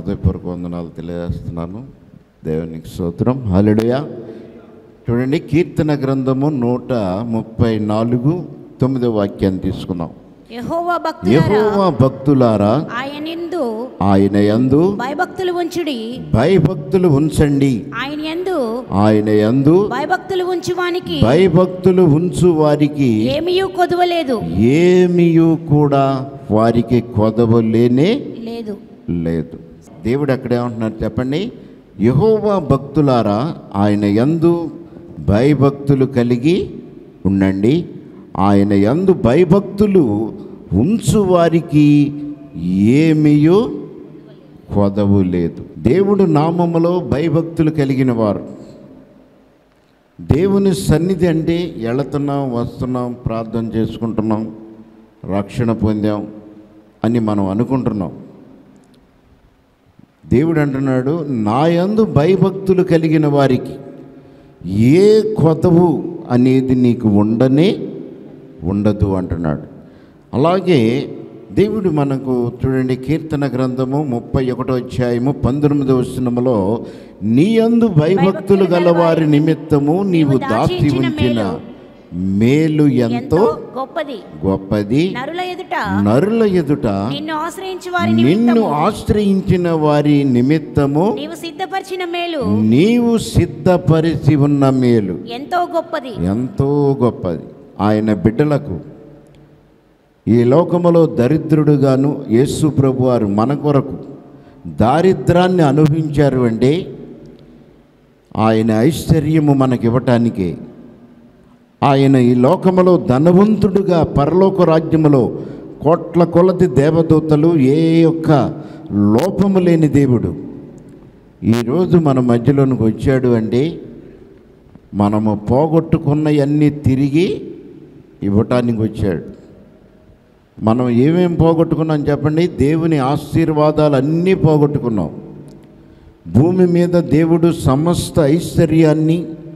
హృదయపూర్వక వందనాలు తెలియజేస్తున్నాను దేవునికి స్తోత్రం హల్లెలూయా చూడండి కీర్తన గ్రంథము నూట ముప్పై నాలుగు తొమ్మిదో వాక్యాన్ని తీసుకుందాం యెహోవా భక్తులారా యెహోవా భక్తులారా ఆయనందు ఆయన యందు భయభక్తులు ఉంచుడి భయభక్తులు ఉంచండి ఆయన యందు ఆయన యందు భయభక్తులు ఉంచువానికి భయభక్తులు ఉంచు వారికి ఏమీయూ కొదువలేదు ఏమియు కూడా వారికి కొదవ లేనే లేదు లేదు దేవుడు అక్కడ ఏమంటున్నారు చెప్పండి యహోవా భక్తులారా ఆయన యందు భయభక్తులు కలిగి ఉండండి ఆయన యందు భయభక్తులు ఉంచు వారికి ఏమియో కొదవు లేదు దేవుడు నామములో భయభక్తులు కలిగిన వారు దేవుని సన్నిధి అంటే వెళుతున్నాం వస్తున్నాం ప్రార్థన చేసుకుంటున్నాం రక్షణ పొందాం అని మనం అనుకుంటున్నాం దేవుడు అంటున్నాడు నా యందు భయభక్తులు కలిగిన వారికి ఏ కొతవు అనేది నీకు ఉండనే ఉండదు అంటున్నాడు అలాగే దేవుడు మనకు చూడండి కీర్తన గ్రంథము ముప్పై ఒకటో అధ్యాయము పంతొమ్మిదవ వచనములో నీ యందు భయభక్తులు గల వారి నిమిత్తము నీవు దాచి ఉంచిన మేలు ఎంతో ఎంతో గొప్పది గొప్పది నరుల ఎదుట నరుల ఎదుట నిన్ను ఆశ్రయించు వారి నిన్ను నిమిత్తము ఆశ్రయించిన వారి నిమిత్తము నీవు సిద్ధపరిచిన మేలు నీవు సిద్ధపరిచి ఉన్న మేలు ఎంతో గొప్పది ఎంతో గొప్పది ఆయన బిడ్డలకు ఈ లోకములో దరిద్రుడుగాను యేసు ప్రభు వారు మన కొరకు దారిద్రాన్ని అనుభవించారు అంటే ఆయన ఐశ్వర్యము మనకివ్వటానికే ఆయన ఈ లోకములో ధనవంతుడుగా పరలోక రాజ్యములో కోట్ల కొలది దేవదూతలు ఏ యొక్క లోపము లేని దేవుడు ఈరోజు మన మధ్యలోనికి వచ్చాడు అంటే మనము పోగొట్టుకున్నవన్నీ తిరిగి ఇవ్వటానికి వచ్చాడు మనం ఏమేం పోగొట్టుకున్నాం చెప్పండి దేవుని ఆశీర్వాదాలు అన్నీ పోగొట్టుకున్నాం భూమి మీద దేవుడు సమస్త ఐశ్వర్యాన్ని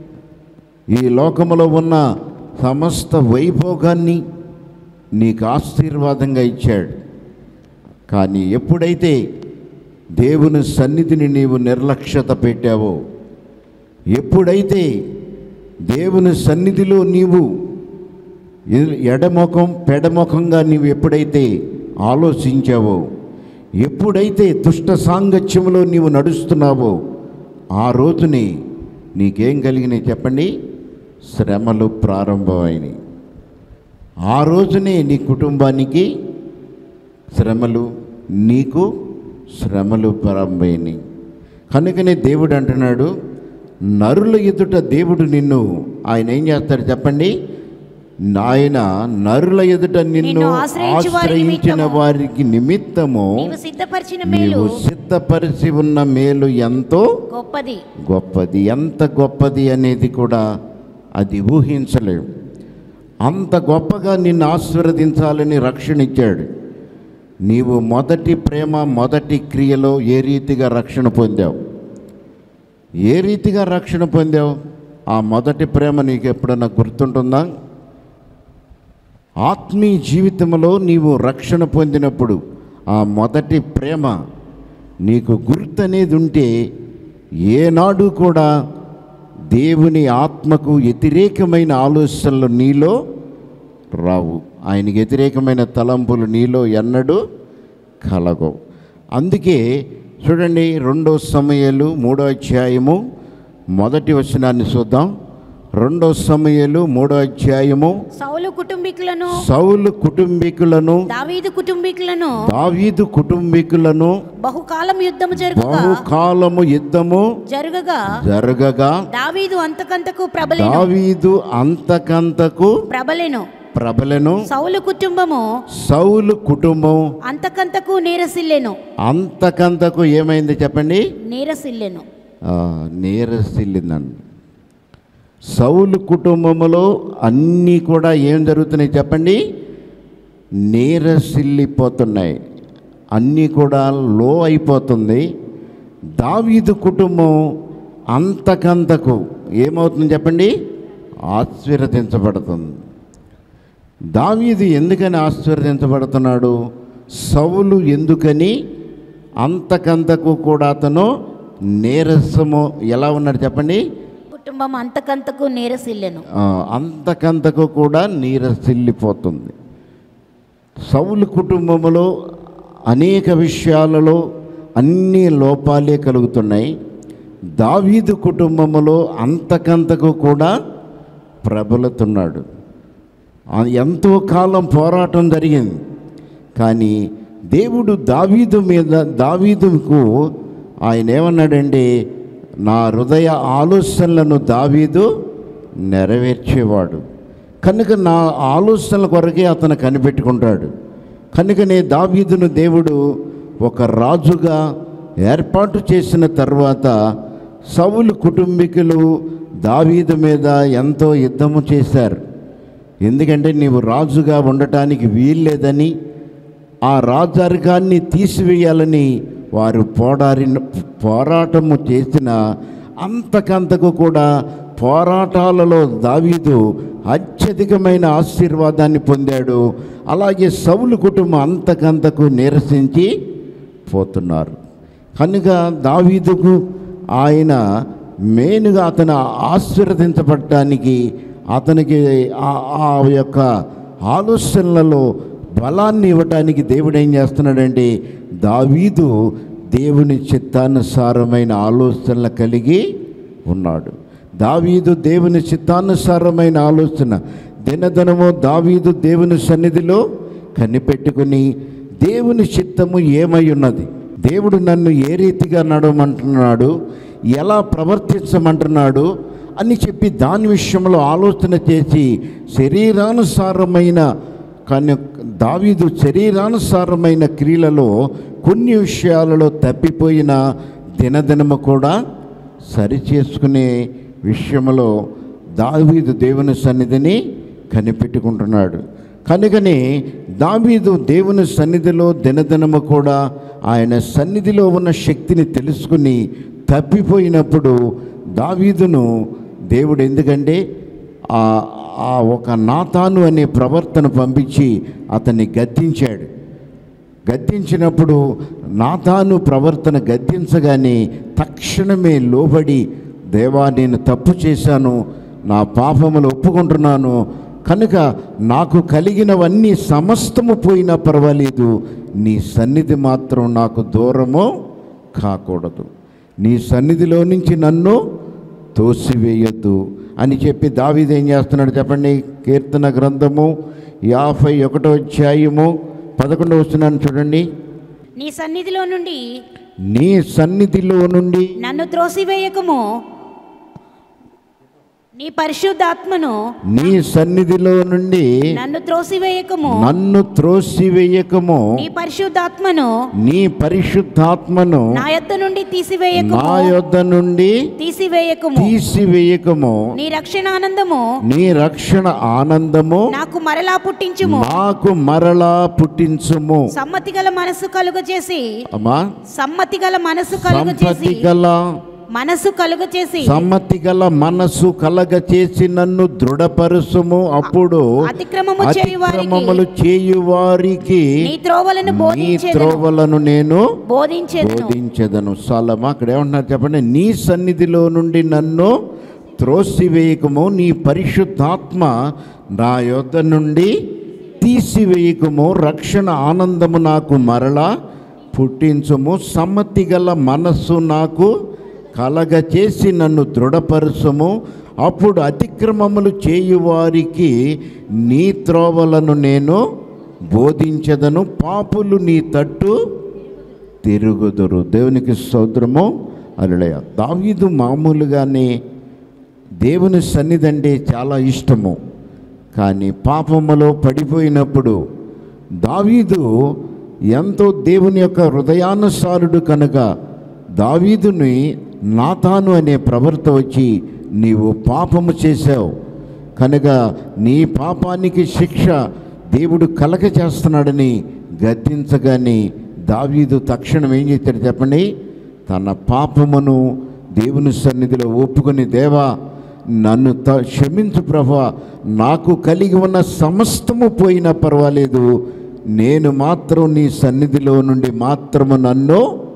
ఈ లోకములో ఉన్న సమస్త వైభోగాన్ని నీకు ఆశీర్వాదంగా ఇచ్చాడు కానీ ఎప్పుడైతే దేవుని సన్నిధిని నీవు నిర్లక్ష్యత పెట్టావో ఎప్పుడైతే దేవుని సన్నిధిలో నీవు ఎ- ఎడముఖం పెడముఖంగా నీవు ఎప్పుడైతే ఆలోచించావో ఎప్పుడైతే దుష్ట సాంగత్యంలో నీవు నడుస్తున్నావో ఆ రోజుని నీకేం కలిగినాయి చెప్పండి శ్రమలు ప్రారంభమైనవి ఆ రోజునే నీ కుటుంబానికి శ్రమలు నీకు శ్రమలు ప్రారంభమైనవి కనుకనే దేవుడు అంటున్నాడు నరుల ఎదుట దేవుడు నిన్ను ఆయన ఏం చేస్తాడు చెప్పండి ఆయన నరుల ఎదుట నిన్ను నిన్ను ఆశ్రయించు వారి ఆశ్రయించిన నిమిత్తము. వారికి నిమిత్తము నీవు సిద్ధపరిచిన మేలు నీవు సిద్ధపరిచి ఉన్న మేలు ఎంతో గొప్పది గొప్పది ఎంత గొప్పది అనేది కూడా అది ఊహించలేము అంత గొప్పగా నిన్ను ఆశీర్వదించాలని రక్షణ ఇచ్చాడు నీవు మొదటి ప్రేమ మొదటి క్రియలో ఏ రీతిగా రక్షణ పొందావు ఏ రీతిగా రక్షణ పొందావు ఆ మొదటి ప్రేమ నీకు ఎప్పుడన్నా గుర్తుంటుందా ఆత్మీయ జీవితంలో నీవు రక్షణ పొందినప్పుడు ఆ మొదటి ప్రేమ నీకు గుర్తు అనేది ఉంటే ఏనాడు కూడా దేవుని ఆత్మకు వ్యతిరేకమైన ఆలోచనలు నీలో రావు ఆయనకి వ్యతిరేకమైన తలంపులు నీలో ఎన్నడూ కలగవు అందుకే చూడండి రెండో సమయాలు మూడో అధ్యాయము మొదటి వచనాన్ని చూద్దాం రెండో సమయాలు మూడో అధ్యాయము సౌలు కుటుంబీకులను సౌలు కుటుంబీకులను దావీదు కుటుంబీకులను దావీదు కుటుంబీకులను బహుకాలం యుద్ధము జరుగుగా బహుకాలము యుద్ధము జరుగగా జరగగా దావీదు అంతకంతకు ప్రబలెను దావీదు అంతకంతకు ప్రబలెను ప్రబలను సౌలు కుటుంబము సౌలు కుటుంబం అంతకంతకు నీరసిల్లెను అంతకంతకు ఏమైంది చెప్పండి నీరసిల్లెను ఆ, నీరసిల్లిందండి సౌలు కుటుంబంలో అన్నీ కూడా ఏం జరుగుతున్నాయి చెప్పండి నీరసిల్లిపోతున్నాయి అన్నీ కూడా లో అయిపోతుంది దావీదు కుటుంబం అంతకంతకు ఏమవుతుంది చెప్పండి ఆశీర్వదించబడుతుంది దావీదు ఎందుకని ఆశీర్వదించబడుతున్నాడు సౌలు ఎందుకని అంతకంతకు కూడా అతను నీరసము ఎలా ఉన్నాడు చెప్పండి కుటుంబం అంతకంతకు నీరసిల్లెను ఆ, అంతకంతకు కూడా నీరసిల్లిపోతుంది సౌలు కుటుంబంలో అనేక విషయాలలో అన్ని లోపాలే కలుగుతున్నాయి దావీదు కుటుంబంలో అంతకంతకు కూడా ప్రబలుతున్నాడు ఆ, ఎంతో కాలం పోరాటం జరిగింది కానీ దేవుడు దావీదు మీద దావీదుకు ఆయన ఏమన్నాడంటే నా హృదయ ఆలోచనలను దావీదు నెరవేర్చేవాడు కనుక నా ఆలోచనల కొరకే అతను కనిపెట్టుకుంటాడు కనుకనే దావీదును దేవుడు ఒక రాజుగా ఏర్పాటు చేసిన తర్వాత సౌలు కుటుంబీకులు దావీదు మీద ఎంతో యుద్ధము చేశారు ఎందుకంటే నీవు రాజుగా ఉండటానికి వీల్లేదని ఆ రాజరికాన్ని తీసివేయాలని వారు పోరాడిన పోరాటము చేసిన అంతకంతకు కూడా పోరాటాలలో దావీదు అత్యధికమైన ఆశీర్వాదాన్ని పొందాడు అలాగే సౌలు కుటుంబం అంతకంతకు నిరసించి పోతున్నారు కనుక దావీదుకు ఆయన మెయిన్గా అతను ఆశీర్వదించబడటానికి అతనికి ఆ- ఆ యొక్క ఆలోచనలలో బలాన్ని ఇవ్వటానికి దేవుడు ఏం చేస్తున్నాడంటే దావీదు దేవుని చిత్తానుసారమైన ఆలోచనలు కలిగి ఉన్నాడు దావీదు దేవుని చిత్తానుసారమైన ఆలోచన దినదినము దావీదు దేవుని సన్నిధిలో కనిపెట్టుకుని దేవుని చిత్తము ఏమై ఉన్నది దేవుడు నన్ను ఏ రీతిగా నడవమంటున్నాడు ఎలా ప్రవర్తించమంటున్నాడు అని చెప్పి దాని విషయంలో ఆలోచన చేసి శరీరానుసారమైన కానీ దావీదు శరీరానుసారమైన క్రియలలో కొన్ని విషయాలలో తప్పిపోయిన దినదినము కూడా సరిచేసుకునే విషయంలో దావీదు దేవుని సన్నిధిని కనిపెట్టుకుంటున్నాడు కనుకనే దావీదు దేవుని సన్నిధిలో దినదినము కూడా ఆయన సన్నిధిలో ఉన్న శక్తిని తెలుసుకుని తప్పిపోయినప్పుడు దావీదును దేవుడు ఎందుకంటే ఆ ఆ ఒక నాతాను అనే ప్రవర్తన పంపించి అతన్ని గద్దించాడు గద్దించినప్పుడు నాతాను ప్రవర్తన గద్దించగానే తక్షణమే లోబడి దేవా నేను తప్పు చేశాను నా పాపములు ఒప్పుకుంటున్నాను కనుక నాకు కలిగినవన్నీ సమస్తము పోయినా పర్వాలేదు నీ సన్నిధి మాత్రం నాకు దూరము కాకూడదు నీ సన్నిధిలో నుంచి నన్ను తోసివేయొద్దు అని చెప్పి దావీదు ఏం చేస్తున్నాడు చెప్పండి కీర్తన గ్రంథము యాభై ఒకటో అధ్యాయము పదకొండవ వస్తున్నాను చూడండి నీ సన్నిధిలో నుండి నీ సన్నిధిలో నుండి నన్ను త్రోసివేయకము నీ పరిశుద్ధాత్మను నీ సన్నిధిలో నుండి నన్ను త్రోసివేయకము నన్ను త్రోసివేయకము నీ పరిశుద్ధాత్మను నీ పరిశుద్ధాత్మను నా యొద్ద నుండి తీసివేయకము నా యొద్ద నుండి తీసివేయకము తీసివేయకము నీ రక్షణ ఆనందము నీ రక్షణ ఆనందము నాకు మరలా పుట్టించుము నాకు మరలా పుట్టించుము సమ్మతి గల మనసు కలుగ చేసి అమ్మా సమ్మతి గల మనసు కలుగ సంపత్తి చేసి గల మనసు కలుగ చేసి సమ్మతి గల మనసు కలగ చేసి నన్ను దృఢపరుసుము అప్పుడు అతిక్రమము చేయువారికి అతిక్రమములు చేయువారికి నీ త్రోవలను నీ బోధించేదను త్రోవలను నేను బోధించేదను బోధించదను సలమా అక్కడ ఏమంటున్నారు చెప్పండి నీ సన్నిధిలో నుండి నన్ను త్రోసివేయకము నీ పరిశుద్ధాత్మ నా యొద్ద నుండి తీసివేయకము రక్షణ ఆనందము నాకు మరలా పుట్టించుము సమ్మతి గల మనస్సు నాకు కలగ చేసి నన్ను దృఢపరచుము అప్పుడు అతిక్రమములు చేయువారికి నీ త్రోవలను నేను బోధించదను పాపులు నీ తట్టు తిరుగుదురు దేవునికి స్తోత్రము అలడయ దావీదు మామూలుగానే దేవుని సన్నిధి అంటే చాలా ఇష్టము కానీ పాపములో పడిపోయినప్పుడు దావీదు ఎంతో దేవుని యొక్క హృదయానుసారుడు కనుక దావీదుని నాతాను అనే ప్రవర్త వచ్చి నీవు పాపము చేశావు కనుక నీ పాపానికి శిక్ష దేవుడు కలక చేస్తున్నాడని గద్దించగానే దావీదు తక్షణం ఏం చేశాడు చెప్పండి తన పాపమును దేవుని సన్నిధిలో ఒప్పుకొని దేవా నన్ను త క్షమించు ప్రభా నాకు కలిగి ఉన్న సమస్తము పోయినా పర్వాలేదు నేను మాత్రం నీ సన్నిధిలో నుండి మాత్రము నన్ను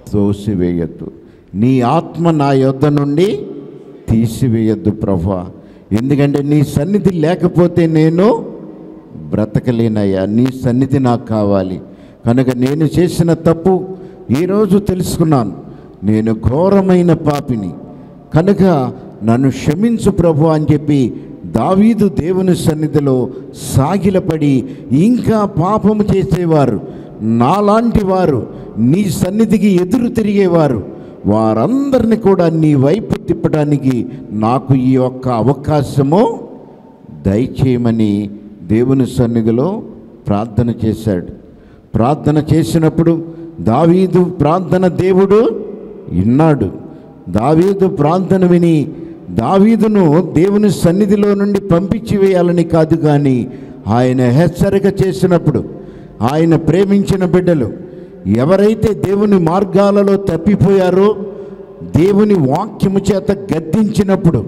తోసివేయద్దు నీ ఆత్మ నా యొద్ద నుండి తీసివేయద్దు ప్రభా ఎందుకంటే నీ సన్నిధి లేకపోతే నేను బ్రతకలేనయ్యా నీ సన్నిధి నాకు కావాలి కనుక నేను చేసిన తప్పు ఈరోజు తెలుసుకున్నాను నేను ఘోరమైన పాపిని కనుక నన్ను క్షమించు ప్రభు అని చెప్పి దావీదు దేవుని సన్నిధిలో సాగిలపడి ఇంకా పాపము చేసేవారు నాలాంటి వారు నీ సన్నిధికి ఎదురు తిరిగేవారు వారందరిని కూడా నీ వైపు తిప్పడానికి నాకు ఈ యొక్క అవకాశము దయచేయమని దేవుని సన్నిధిలో ప్రార్థన చేశాడు ప్రార్థన చేసినప్పుడు దావీదు ప్రార్థన దేవుడు విన్నాడు దావీదు ప్రార్థన విని దావీదును దేవుని సన్నిధిలో నుండి పంపించి వేయాలని కాదు కానీ ఆయన హెచ్చరిక చేసినప్పుడు ఆయన ప్రేమించిన బిడ్డలు ఎవరైతే దేవుని మార్గాలలో తప్పిపోయారో దేవుని వాక్యము చేత గద్దించినప్పుడు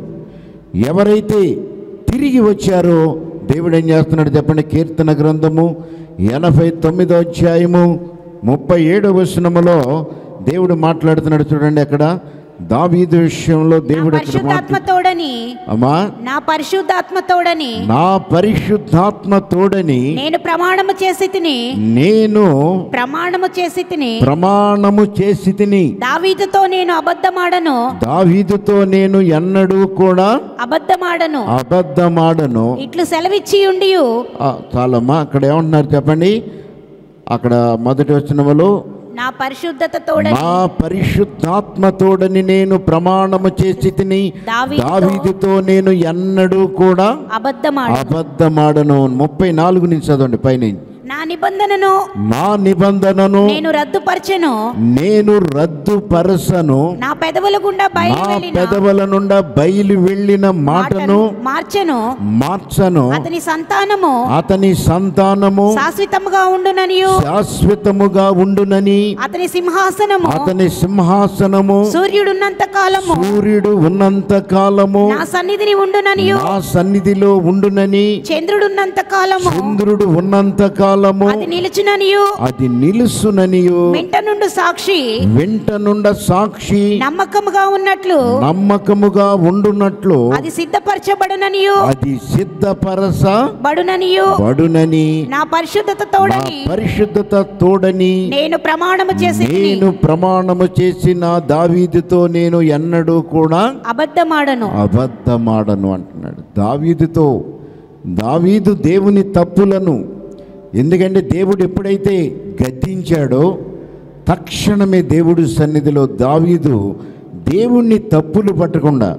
ఎవరైతే తిరిగి వచ్చారో దేవుడు ఏం చేస్తున్నాడు చెప్పండి కీర్తన గ్రంథము ఎనభై తొమ్మిదో అధ్యాయము ముప్పై ఏడవ వచనములో దేవుడు మాట్లాడుతున్నాడు చూడండి అక్కడ దావీదు విషయంలో నా దేవుడు అక్కడ పరిశుద్ధాత్మ మాట్లా- తోడని అమ్మా నా పరిశుద్ధాత్మ తోడని నా పరిశుద్ధాత్మ తోడని నేను ప్రమాణము చేసి తిని నేను ప్రమాణము చేసి తిని ప్రమాణము చేసి తిని దావీదుతో నేను అబద్ధమాడను దావీదుతో నేను ఎన్నడూ కూడా అబద్ధమాడను అబద్ధమాడను ఇట్లు సెలవిచ్చి ఉండి ఆ, చాలమ్మా అక్కడ ఏమంటున్నారు చెప్పండి అక్కడ మొదటి వచ్చిన నా పరిశుద్ధత తోడని నా పరిశుద్ధాత్మతోడని నేను ప్రమాణము చేసి తిని దావీదుతో- దావీదుతో నేను ఎన్నడూ కూడా అబద్ధమాడ అబద్ధమాడను ముప్పై నాలుగు నుంచి చదవండి పైన నా నిబంధనను నా నిబంధనను నేను రద్దుపరచెను నేను రద్దుపరసను నా పెదవుల గుండా బయలు నా వెళ్ళిన పెదవుల నుండా బయలు వెళ్ళిన మాటను మార్చెను మార్చను అతని సంతానము అతని సంతానము శాశ్వతముగా ఉండుననియు శాశ్వతముగా ఉండునని అతని సింహాసనము అతని సింహాసనము సూర్యుడున్నంత కాలము సూర్యుడు ఉన్నంత కాలము నా సన్నిధిని ఉండుననియు నా సన్నిధిలో ఉండునని చంద్రుడున్నంత కాలము చంద్రుడు ఉన్నంత కాలము అది నిలుచుననియు అది నిలుసుననియు వెంట నుండి సాక్షి వెంట నుండ సాక్షి నమ్మకముగా ఉన్నట్లు నమ్మకముగా ఉండునట్లు అది సిద్ధపరచబడుననియు అది సిద్ధపరస బడుననియు బడునని నా పరిశుద్ధత నా తోడని పరిశుద్ధత తోడని నేను ప్రమాణము చేసి నేను ప్రమాణము చేసిన దావీదుతో నేను ఎన్నడూ కూడా అబద్ధమాడను అబద్ధమాడను అంటున్నాడు దావీదుతో దావీదు దేవుని తప్పులను ఎందుకంటే దేవుడు ఎప్పుడైతే గద్దించాడో తక్షణమే దేవుడి సన్నిధిలో దావీదు దేవుణ్ణి తప్పులు పట్టకుండా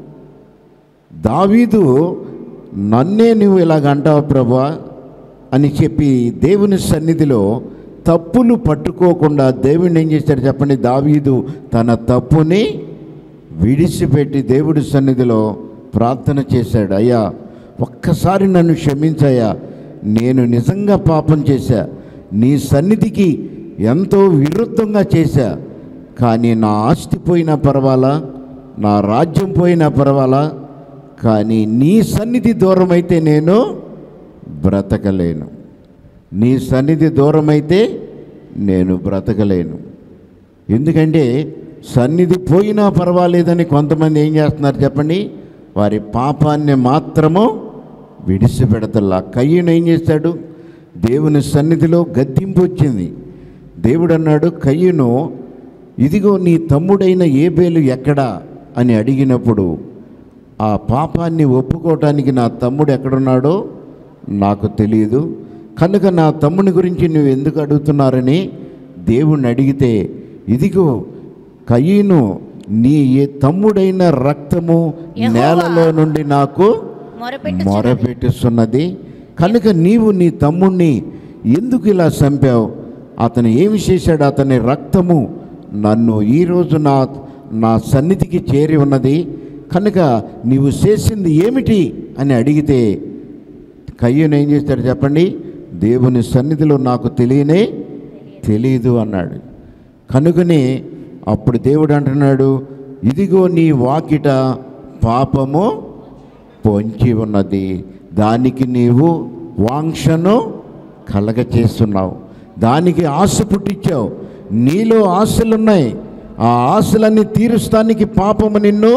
దావీదు నన్నే నువ్వు ఇలాగ అంటావు ప్రభా అని చెప్పి దేవుని సన్నిధిలో తప్పులు పట్టుకోకుండా దేవుడిని ఏం చేశాడు చెప్పండి దావీదు తన తప్పుని విడిచిపెట్టి దేవుడి సన్నిధిలో ప్రార్థన చేశాడు అయ్యా ఒక్కసారి నన్ను క్షమించయ్యా నేను నిజంగా పాపం చేశా నీ సన్నిధికి ఎంతో విరుద్ధంగా చేశా కానీ నా ఆస్తి పోయినా పర్వాలా నా రాజ్యం పోయినా పర్వాలా కానీ నీ సన్నిధి దూరం అయితే నేను బ్రతకలేను నీ సన్నిధి దూరం అయితే నేను బ్రతకలేను ఎందుకంటే సన్నిధి పోయినా పర్వాలేదని కొంతమంది ఏం చేస్తున్నారు చెప్పండి వారి పాపాన్ని మాత్రము విడిచిపెడతల్లా కయ్యను ఏం చేశాడు దేవుని సన్నిధిలో గద్దింపు వచ్చింది దేవుడు అన్నాడు కయ్యను ఇదిగో నీ తమ్ముడైన ఏబేలు ఎక్కడా అని అడిగినప్పుడు ఆ పాపాన్ని ఒప్పుకోవటానికి నా తమ్ముడు ఎక్కడున్నాడో నాకు తెలియదు కనుక నా తమ్ముని గురించి నువ్వు ఎందుకు అడుగుతున్నారని దేవుణ్ణి అడిగితే ఇదిగో కయ్యను నీ ఏ తమ్ముడైన రక్తము యెహోవా నేలలో నుండి నాకు మొరపెట్టు మొరపెట్టుస్తున్నది కనుక నీవు నీ తమ్ముణ్ణి ఎందుకు ఇలా చంపావు అతను ఏమి చేశాడు అతని రక్తము నన్ను ఈరోజు నా నా సన్నిధికి చేరి ఉన్నది కనుక నీవు చేసింది ఏమిటి అని అడిగితే కయ్యను ఏం చేస్తాడు చెప్పండి దేవుని సన్నిధిలో నాకు తెలియనే తెలియదు అన్నాడు కనుకనే అప్పుడు దేవుడు అంటున్నాడు ఇదిగో నీ వాకిట పాపము పొంచి ఉన్నది దానికి నీవు వాంక్షను కలగచేస్తున్నావు దానికి ఆశ పుట్టించావు నీలో ఆశలున్నాయి ఆ ఆశలన్నీ తీరుస్తానికి పాపము నిన్ను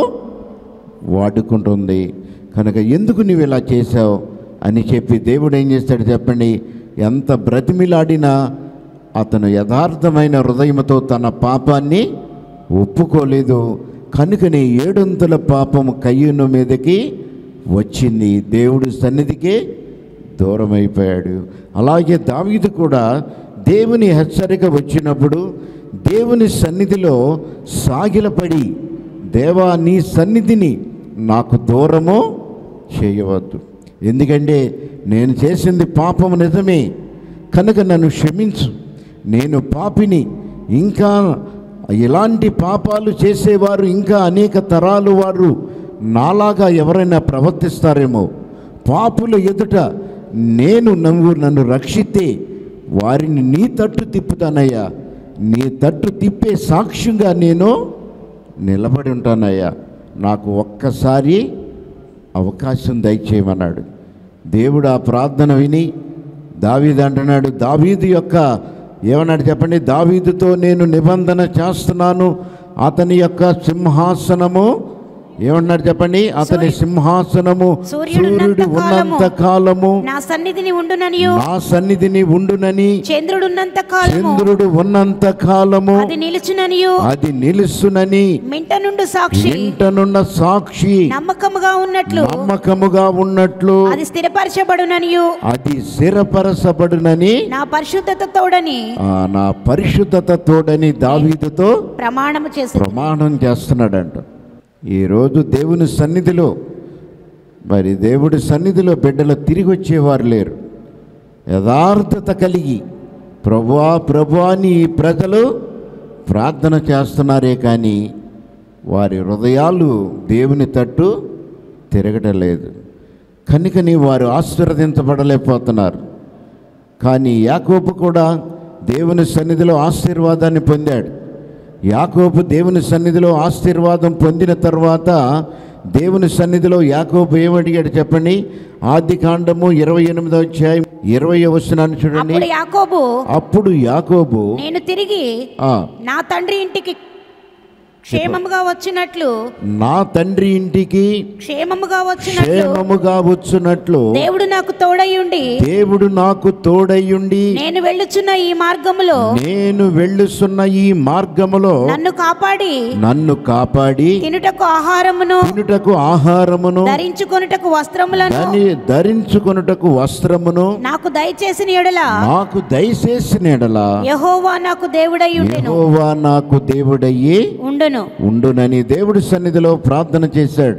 వాడుకుంటుంది కనుక ఎందుకు నువ్వు ఇలా చేశావు అని చెప్పి దేవుడు ఏం చేస్తాడు చెప్పండి ఎంత బ్రతిమిలాడినా అతను యథార్థమైన హృదయంతో తన పాపాన్ని ఒప్పుకోలేదు కనుకనే ఏడొంతుల పాపము కయ్యూను మీదకి వచ్చింది దేవుడి సన్నిధికే దూరమైపోయాడు అలాగే దావీదు కూడా దేవుని హెచ్చరిక వచ్చినప్పుడు దేవుని సన్నిధిలో సాగిలపడి దేవా నీ సన్నిధిని నాకు దూరము చేయవద్దు ఎందుకంటే నేను చేసింది పాపము నిజమే కనుక నన్ను క్షమించు నేను పాపిని ఇంకా ఇలాంటి పాపాలు చేసేవారు ఇంకా అనేక తరాలు వారు నాలాగా ఎవరైనా ప్రవర్తిస్తారేమో పాపుల ఎదుట నేను నవ్వు నన్ను రక్షిస్తే వారిని నీ తట్టు తిప్పుతానయ్యా నీ తట్టు తిప్పే సాక్ష్యంగా నేను నిలబడి ఉంటానయ్యా నాకు ఒక్కసారి అవకాశం దయచేయమన్నాడు దేవుడు ఆ ప్రార్థన విని దావీదు అంటున్నాడు దావీదు యొక్క ఏమన్నాడు చెప్పండి దావీదుతో నేను నిబంధన చేస్తున్నాను అతని యొక్క సింహాసనము ఏమన్నాడు చెప్పండి అతని సింహాసనము సూర్యుడు సూర్యుడు ఉన్నంత కాలము నా సన్నిధిని ఉండుననియు నా సన్నిధిని ఉండునని చంద్రుడున్నంత కాలము చంద్రుడు ఉన్నంత కాలము అది నిలుచుననియు అది నిలుసునని మింట నుండి సాక్షి ఇంటనున్న సాక్షి నమ్మకముగా ఉన్నట్లు నమ్మకముగా ఉన్నట్లు అది స్థిరపరచబడుననియు అది స్థిరపరచబడునని నా పరిశుద్ధత తోడని ఆ, నా పరిశుద్ధత తోడని దావీదుతో ప్రమాణము చేసి ప్రమాణం చేస్తున్నాడంట ఈరోజు దేవుని సన్నిధిలో మరి దేవుడి సన్నిధిలో బిడ్డలు తిరిగి వచ్చేవారు లేరు యథార్థత కలిగి ప్రభువా ప్రభువా అని ఈ ప్రజలు ప్రార్థన చేస్తున్నారే కానీ వారి హృదయాలు దేవుని తట్టు తిరగటం లేదు కనుకని వారు ఆశీర్వదించబడలేకపోతున్నారు కానీ యాకోబు కూడా దేవుని సన్నిధిలో ఆశీర్వాదాన్ని పొందాడు యాకోబు దేవుని సన్నిధిలో ఆశీర్వాదం పొందిన తర్వాత దేవుని సన్నిధిలో యాకోబు ఏమడిగాడు చెప్పండి ఆది కాండము ఇరవై ఎనిమిదో అధ్యాయం ఇరవై వచనాన్ని చూడండి అప్పుడు యాకోబు అప్పుడు యాకోబు నేను తిరిగి ఆ, నా తండ్రి ఇంటికి క్షేమముగా వచ్చినట్లు నా తండ్రి ఇంటికి క్షేమముగా వచ్చినట్లు క్షేమముగా వచ్చునట్లు దేవుడు నాకు తోడయ్యుండి దేవుడు నాకు తోడయ్యుండి నేను వెళ్ళుచున్న ఈ మార్గములో నేను వెళ్ళుచున్న ఈ మార్గములో నన్ను కాపాడి నన్ను కాపాడి తినుటకు ఆహారమును తినుటకు ఆహారమును ధరించుకొనుటకు వస్త్రములను దాని ధరించుకొనుటకు వస్త్రమును నాకు దయచేసిన ఎడల నాకు దయచేసిన ఎడల యహోవా నాకు దేవుడై ఉండెను యెహోవా నాకు దేవుడయ్యి ఉండును ఉండునని దేవుడి సన్నిధిలో ప్రార్థన చేశాడు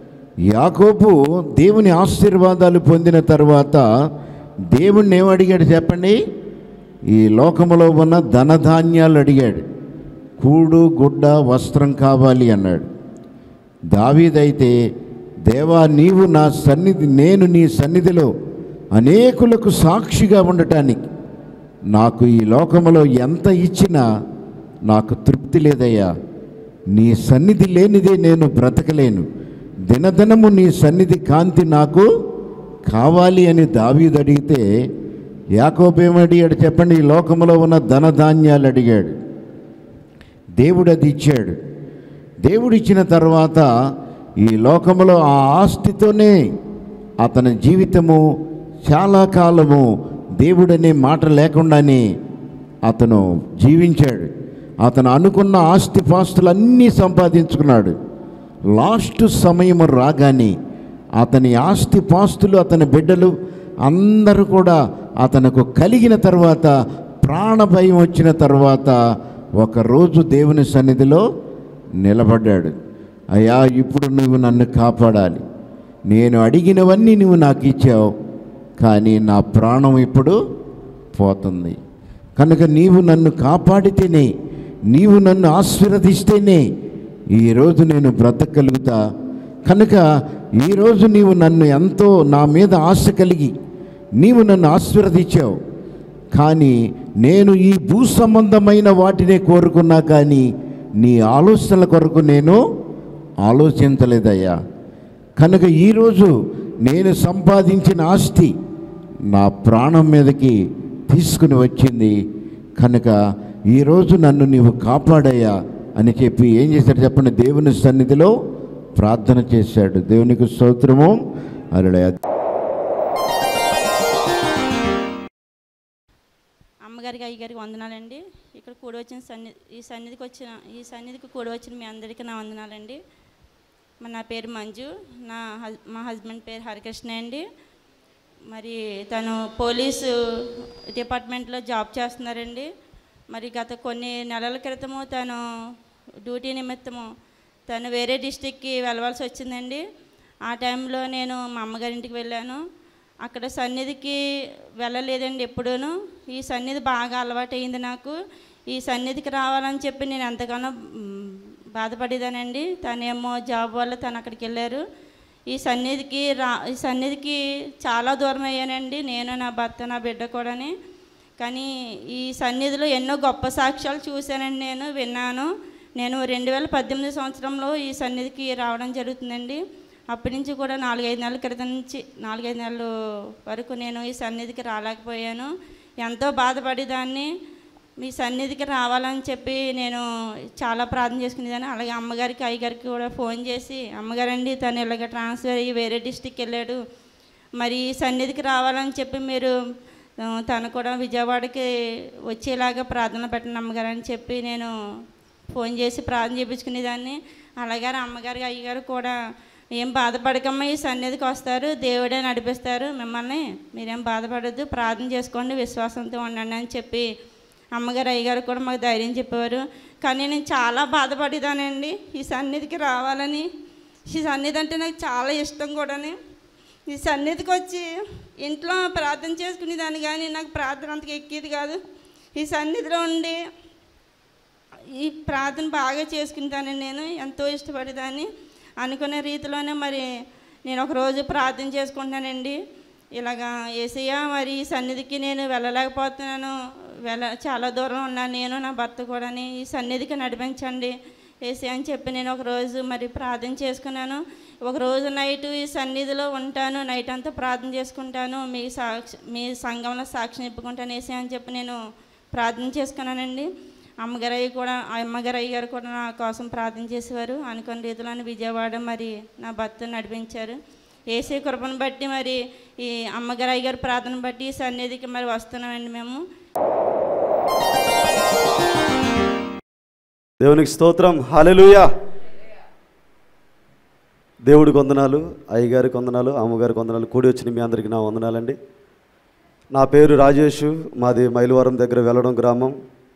యాకోబు దేవుని ఆశీర్వాదాలు పొందిన తర్వాత దేవుణ్ణి ఏమడిగాడు చెప్పండి ఈ లోకములో ఉన్న ధనధాన్యాలు అడిగాడు కూడు గుడ్డ వస్త్రం కావాలి అన్నాడు దావీదైతే దేవా నీవు నా సన్నిధి నేను నీ సన్నిధిలో అనేకులకు సాక్షిగా ఉండటానికి నాకు ఈ లోకములో ఎంత ఇచ్చినా నాకు తృప్తి లేదయ్యా నీ సన్నిధి లేనిదే నేను బ్రతకలేను దినదినము నీ సన్నిధి కాంతి నాకు కావాలి అని దావీదు అడిగితే యాకోబు ఏమడిగాడు చెప్పండి ఈ లోకములో ఉన్న ధనధాన్యాలు అడిగాడు దేవుడు అది ఇచ్చాడు దేవుడు ఇచ్చిన తర్వాత ఈ లోకములో ఆ ఆస్తితోనే అతని జీవితము చాలా కాలము దేవుడనే మాట లేకుండానే అతను జీవించాడు అతను అనుకున్న ఆస్తిపాస్తులన్నీ సంపాదించుకున్నాడు లాస్ట్ సమయం రాగానే అతని ఆస్తిపాస్తులు అతని బిడ్డలు అందరూ కూడా అతనికి కలిగిన తర్వాత ప్రాణభయం వచ్చిన తర్వాత ఒకరోజు దేవుని సన్నిధిలో నిలబడ్డాడు అయ్యా ఇప్పుడు నువ్వు నన్ను కాపాడాలి నేను అడిగినవన్నీ నువ్వు నాకు ఇచ్చావు కానీ నా ప్రాణం ఇప్పుడు పోతుంది కనుక నీవు నన్ను కాపాడితేనే నీవు నన్ను ఆశీర్వదిస్తేనే ఈరోజు నేను బ్రతకగలుగుతా కనుక ఈరోజు నీవు నన్ను ఎంతో నా మీద ఆశ కలిగి నీవు నన్ను ఆశీర్వదించావు కానీ నేను ఈ భూ సంబంధమైన వాటినే కోరుకున్నా కానీ నీ ఆలోచనల కొరకు నేను ఆలోచించలేదయ్యా కనుక ఈరోజు నేను సంపాదించిన ఆస్తి నా ప్రాణం మీదకి తీసుకుని వచ్చింది కనుక ఈరోజు నన్ను నీవు కాపాడయ్యా అని చెప్పి ఏం చేశాడు చెప్పండి దేవుని సన్నిధిలో ప్రార్థన చేశాడు దేవునికి స్తోత్రము అలా అమ్మగారికి అయ్యగారికి వందనాలండి ఇక్కడ కూడి వచ్చిన సన్ని ఈ సన్నిధికి వచ్చిన ఈ సన్నిధికి కూడి వచ్చిన మీ అందరికీ నా వందనాలండి మరి నా పేరు మంజు నా హస్ మా హస్బెండ్ పేరు హరికృష్ణ అండి మరి తను పోలీసు డిపార్ట్మెంట్లో జాబ్ చేస్తున్నారండి మరి గత కొన్ని నెలల క్రితము తను డ్యూటీ నిమిత్తము తను వేరే డిస్టిక్కి వెళ్ళవలసి వచ్చిందండి ఆ టైంలో నేను మా అమ్మగారింటికి వెళ్ళాను అక్కడ సన్నిధికి వెళ్ళలేదండి ఎప్పుడూను ఈ సన్నిధి బాగా అలవాటైంది నాకు ఈ సన్నిధికి రావాలని చెప్పి నేను ఎంతగానో మ్, బాధపడేదానండి తనేమో జాబ్ వల్ల తను అక్కడికి వెళ్ళారు ఈ సన్నిధికి రా ఈ సన్నిధికి చాలా దూరం అయ్యానండి నేను నా భర్త నా బిడ్డ కూడాని కానీ ఈ సన్నిధిలో ఎన్నో గొప్ప సాక్ష్యాలు చూశానండి నేను విన్నాను నేను రెండు వేల పద్దెనిమిది సంవత్సరంలో ఈ సన్నిధికి రావడం జరుగుతుందండి అప్పటి నుంచి కూడా నాలుగైదు నెలల క్రితం నుంచి నాలుగైదు నెలల వరకు నేను ఈ సన్నిధికి రాలేకపోయాను ఎంతో బాధపడేదాన్ని మీ సన్నిధికి రావాలని చెప్పి నేను చాలా ప్రార్థన చేసుకునేదాన్ని అలాగే అమ్మగారికి అయ్యగారికి కూడా ఫోన్ చేసి అమ్మగారండి తను ఇలాగ ట్రాన్స్ఫర్ అయ్యి వేరే డిస్టిక్ వెళ్ళాడు మరి ఈ సన్నిధికి రావాలని చెప్పి మీరు ఆ, తను కూడా విజయవాడకి వచ్చేలాగా ప్రార్థన పెట్టండి అమ్మగారు అని చెప్పి నేను ఫోన్ చేసి ప్రార్థన చేయించుకునేదాన్ని అలాగే అమ్మగారు అయ్యగారు కూడా ఏం బాధపడకమ్మా ఈ సన్నిధికి వస్తారు దేవుడే నడిపిస్తారు మిమ్మల్ని మీరేం బాధపడద్దు ప్రార్థన చేసుకోండి విశ్వాసంతో ఉండండి అని చెప్పి అమ్మగారు అయ్యగారు కూడా మాకు ధైర్యం చెప్పేవారు కానీ నేను చాలా బాధపడేదానండి ఈ సన్నిధికి రావాలని ఈ సన్నిధి అంటే నాకు చాలా ఇష్టం కూడాని ఈ సన్నిధికి వచ్చి ఇంట్లో ప్రార్థన చేసుకునేదాన్ని కానీ నాకు ప్రార్థన అంతగా ఎక్కేది కాదు ఈ సన్నిధిలో ఉండి ఈ ప్రార్థన బాగా చేసుకుంటానండి నేను ఎంతో ఇష్టపడేదాన్ని అనుకునే రీతిలోనే మరి నేను ఒక రోజు ప్రార్థన చేసుకుంటానండి ఇలాగా ఏసయ్య మరి ఈ సన్నిధికి నేను వెళ్ళలేకపోతున్నాను వెళ్ళ చాలా దూరం ఉన్నాను నేను నా భర్త కూడా ఈ సన్నిధికి నడిపించండి ఏసీ అని చెప్పి నేను ఒక రోజు మరి ప్రార్థన చేసుకున్నాను ఒక రోజు నైట్ ఈ సన్నిధిలో ఉంటాను నైట్ అంతా ప్రార్థన చేసుకుంటాను మీ సాక్షి మీ సంఘంలో సాక్షి నిప్పుకుంటాను ఏసీ అని చెప్పి నేను ప్రార్థన చేసుకున్నానండి అమ్మగారయ్య కూడా ఆ అమ్మగారయ్య గారు కూడా నా కోసం ప్రార్థన చేసేవారు అనుకున్న రీతిలోని విజయవాడ మరి నా భర్త నడిపించారు ఏసీ కృపను బట్టి మరి ఈ అమ్మగారయ్య గారి ప్రార్థన బట్టి ఈ సన్నిధికి మరి వస్తున్నామండి మేము దేవునికి స్తోత్రం హల్లెలూయా దేవుడికి వందనాలు అయ్యగారికి వందనాలు అమ్మగారికి వందనాలు కూడి వచ్చిన మీ అందరికీ నా వందనాలండి నా పేరు రాజేష్ మాది మైలవరం దగ్గర వెళ్ళడం గ్రామం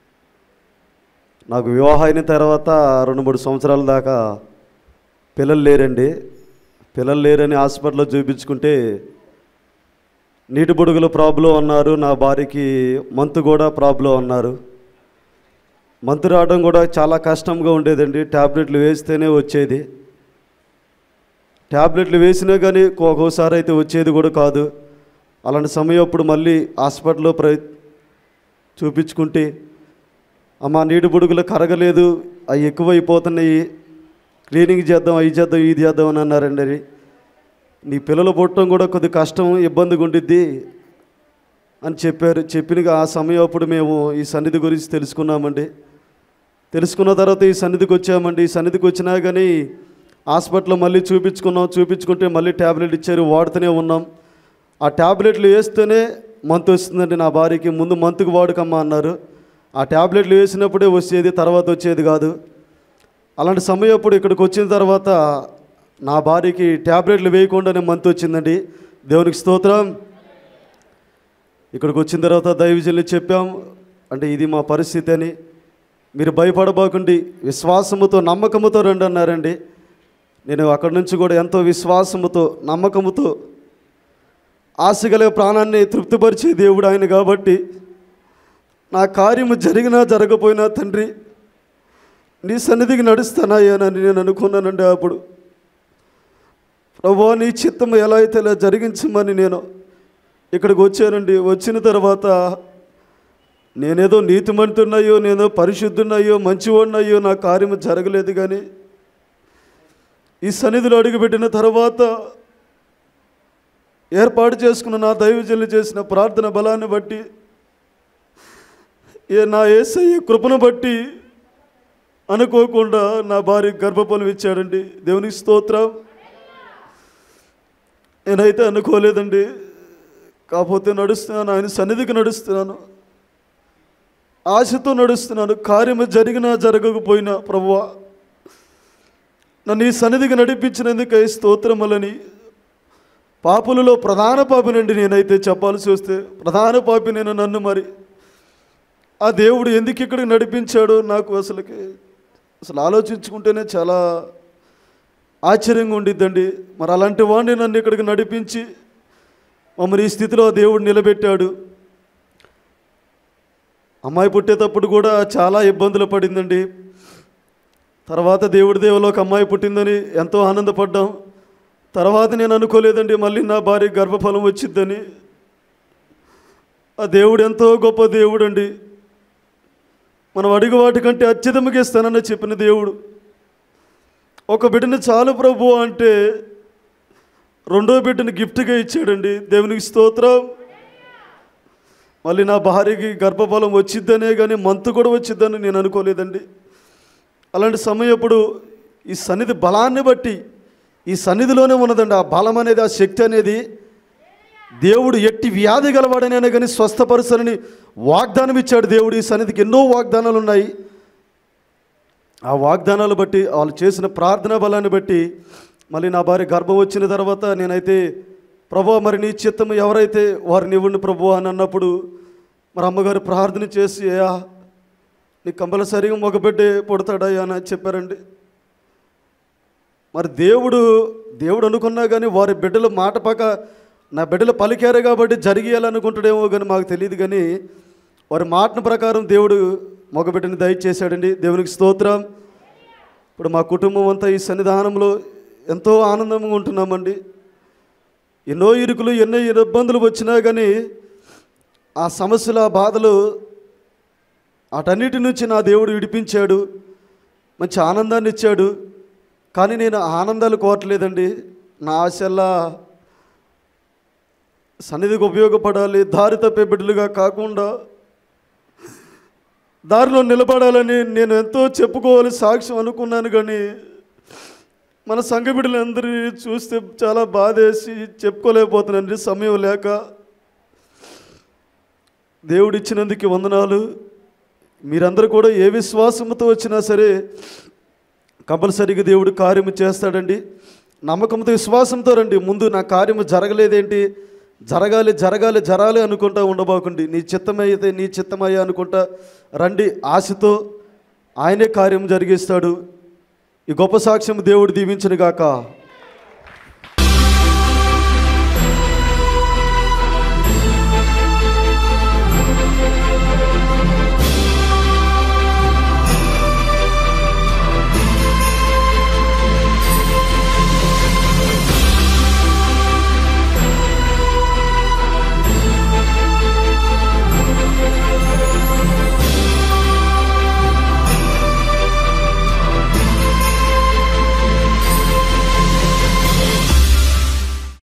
నాకు వివాహం అయిన తర్వాత రెండు మూడు సంవత్సరాల దాకా పిల్లలు లేరండి పిల్లలు లేరని హాస్పిటల్లో చూపించుకుంటే నీటి బుడుగుల ప్రాబ్లం అన్నారు నా భార్యకి మంతు కూడా ప్రాబ్లం అన్నారు మంతు రావడం కూడా చాలా కష్టంగా ఉండేదండి ట్యాబ్లెట్లు వేస్తేనే వచ్చేది ట్యాబ్లెట్లు వేసినా కానీ ఒక్కోసారి అయితే వచ్చేది కూడా కాదు అలాంటి సమయం అప్పుడు మళ్ళీ హాస్పిటల్లో ప్ర చూపించుకుంటే అమ్మ నీటి బుడుగులు కరగలేదు అవి ఎక్కువైపోతున్నాయి క్లీనింగ్ చేద్దాం అవి చేద్దాం ఇది చేద్దాం అని అన్నారండి అది. నీ పిల్లలు పుట్టడం కూడా కొద్ది కష్టం ఇబ్బందిగా ఉండిద్ది అని చెప్పారు చెప్పిన ఆ సమయం అప్పుడు మేము ఈ సన్నిధి గురించి తెలుసుకున్నామండి తెలుసుకున్న తర్వాత ఈ సన్నిధికి వచ్చామండి ఈ సన్నిధికి వచ్చినా కానీ హాస్పిటల్లో మళ్ళీ చూపించుకున్నాం చూపించుకుంటే మళ్ళీ ట్యాబ్లెట్ ఇచ్చారు వాడుతూనే ఉన్నాం ఆ ట్యాబ్లెట్లు వేస్తేనే మంత్ వస్తుందండి నా భార్యకి ముందు మంత్కి వాడుకమ్మా అన్నారు ఆ ట్యాబ్లెట్లు వేసినప్పుడే వచ్చేది తర్వాత వచ్చేది కాదు అలాంటి సమయం అప్పుడు ఇక్కడికి వచ్చిన తర్వాత నా భార్యకి ట్యాబ్లెట్లు వేయకుండానే మంత్ వచ్చిందండి దేవునికి స్తోత్రం ఇక్కడికి వచ్చిన తర్వాత దైవజనులు చెప్పాం అంటే ఇది మా పరిస్థితి అని మీరు భయపడబోకండి విశ్వాసముతో నమ్మకముతో రండి అన్నారండి నేను అక్కడి నుంచి కూడా ఎంతో విశ్వాసముతో నమ్మకముతో ఆశగల ప్రాణాన్ని తృప్తిపరిచే దేవుడు ఆయన కాబట్టి నా కార్యము జరిగినా జరగపోయినా తండ్రి నీ సన్నిధికి నడుస్తానాయనని నేను అనుకున్నానండి అప్పుడు ప్రభా నీ చిత్తం ఎలా అయితే ఇలా జరిగించమని నేను ఇక్కడికి వచ్చానండి వచ్చిన తర్వాత నేనేదో నీతిమంతున్నాయో నేనో పరిశుద్ధున్నాయో మంచివాడినయ్యో నా కార్యము జరగలేదు కానీ ఈ సన్నిధిలో అడుగుపెట్టిన తర్వాత ఏర్పాటు చేసుకున్న నా దైవజనులు చేసిన ప్రార్థన బలాన్ని బట్టి ఏ నా ఏసయ్య కృపను బట్టి అనుకోకుండా నా భార్య గర్భఫలం ఇచ్చాడండి దేవునికి స్తోత్రం నేనైతే అనుకోలేదండి కాకపోతే నడుస్తున్నాను ఆయన సన్నిధికి నడుస్తున్నాను ఆశతో నడుస్తున్నాను కార్యము జరిగినా జరగకపోయినా ప్రభువా నన్ను ఈ సన్నిధికి నడిపించినందుకై స్తోత్రములని పాపులలో ప్రధాన పాపినండి నేనైతే చెప్పాల్సి వస్తే ప్రధాన పాపి నేను నన్ను మరి ఆ దేవుడు ఎందుకు ఇక్కడికి నడిపించాడో నాకు అసలుకి అసలు ఆలోచించుకుంటేనే చాలా ఆశ్చర్యంగా ఉండిద్దండి మరి అలాంటి వాడిని నన్ను ఇక్కడికి నడిపించి మమ్మల్ని ఈ స్థితిలో ఆ దేవుడు నిలబెట్టాడు అమ్మాయి పుట్టేటప్పుడు కూడా చాలా ఇబ్బందులు పడిందండి తర్వాత దేవుడి దేవులో ఒక అమ్మాయి పుట్టిందని ఎంతో ఆనందపడ్డాం తర్వాత నేను అనుకోలేదండి మళ్ళీ నా భార్య గర్భఫలం వచ్చిద్దని ఆ దేవుడు ఎంతో గొప్ప దేవుడు అండి మనం అడిగి వాటికంటే అత్యధికంగా ఇస్తానని చెప్పిన దేవుడు ఒక బిడ్డని చాలు ప్రభు అంటే రెండో బిడ్డని గిఫ్ట్గా ఇచ్చాడండి దేవునికి స్తోత్రం మళ్ళీ నా భార్యకి గర్భఫలం వచ్చిద్దనే కానీ మంతు కూడా వచ్చిద్దని నేను అనుకోలేదండి అలాంటి సమయం అప్పుడు ఈ సన్నిధి బలాన్ని బట్టి ఈ సన్నిధిలోనే ఉన్నదండి ఆ బలం అనేది ఆ శక్తి అనేది దేవుడు ఎట్టి వ్యాధి గలవాడనైనా కానీ స్వస్థపరుసనని వాగ్దానం ఇచ్చాడు దేవుడు ఈ సన్నిధికి ఎన్నో వాగ్దానాలు ఉన్నాయి ఆ వాగ్దానాలు బట్టి వాళ్ళు చేసిన ప్రార్థనా బలాన్ని బట్టి మళ్ళీ నా భార్య గర్భం వచ్చిన తర్వాత నేనైతే ప్రభు మరి నీ చిత్తము ఎవరైతే వారిని ఇవ్వండి ప్రభు అని అన్నప్పుడు మరి అమ్మగారు ప్రార్థన చేసి అయ్యా నీ కంపల్సరిగా మగ బిడ్డే పుడతాడయ్యా అని చెప్పారండి మరి దేవుడు దేవుడు అనుకున్నా కానీ వారి బిడ్డల మాట పక్క నా బిడ్డలు పలికారు కాబట్టి జరిగేయాలనుకుంటాడేమో కానీ మాకు తెలియదు కానీ వారి మాట ప్రకారం దేవుడు మగబిడ్డని దయచేశాడండి దేవునికి స్తోత్రం ఇప్పుడు మా కుటుంబం అంతా ఈ సన్నిధానంలో ఎంతో ఆనందంగా ఉంటున్నామండి ఎన్నో ఇరుకులు ఎన్నో ఇబ్బందులు వచ్చినా కానీ ఆ సమస్యల ఆ బాధలు అటన్నిటి నుంచి నా దేవుడు విడిపించాడు మంచి ఆనందాన్ని ఇచ్చాడు కానీ నేను ఆనందాలు కోరట్లేదండి నా ఆశల్లా సన్నిధికి ఉపయోగపడాలి దారి తప్పే బిడ్డలుగా కాకుండా దారిలో నిలబడాలని నేను ఎంతో చెప్పుకోవాలి సాక్ష్యం అనుకున్నాను కానీ మన సంఘ బిడ్డలందరినీ చూస్తే చాలా బాధేసి చెప్పుకోలేకపోతున్నానండి సమయం లేక దేవుడిచ్చినందుకు వందనాలు మీరందరూ కూడా ఏ విశ్వాసంతో వచ్చినా సరే కంపల్సరీగా దేవుడు కార్యము చేస్తాడండి నమ్మకంతో విశ్వాసంతో రండి ముందు నా కార్యము జరగలేదేంటి జరగాలి జరగాలి జరాలి అనుకుంటా ఉండబోకండి నీ చిత్తమైతే నీ చిత్తమయ్యా అనుకుంటా రండి ఆశతో ఆయనే కార్యం జరిగిస్తాడు ఈ గొప్ప సాక్ష్యం దేవుడు దీవించను గాక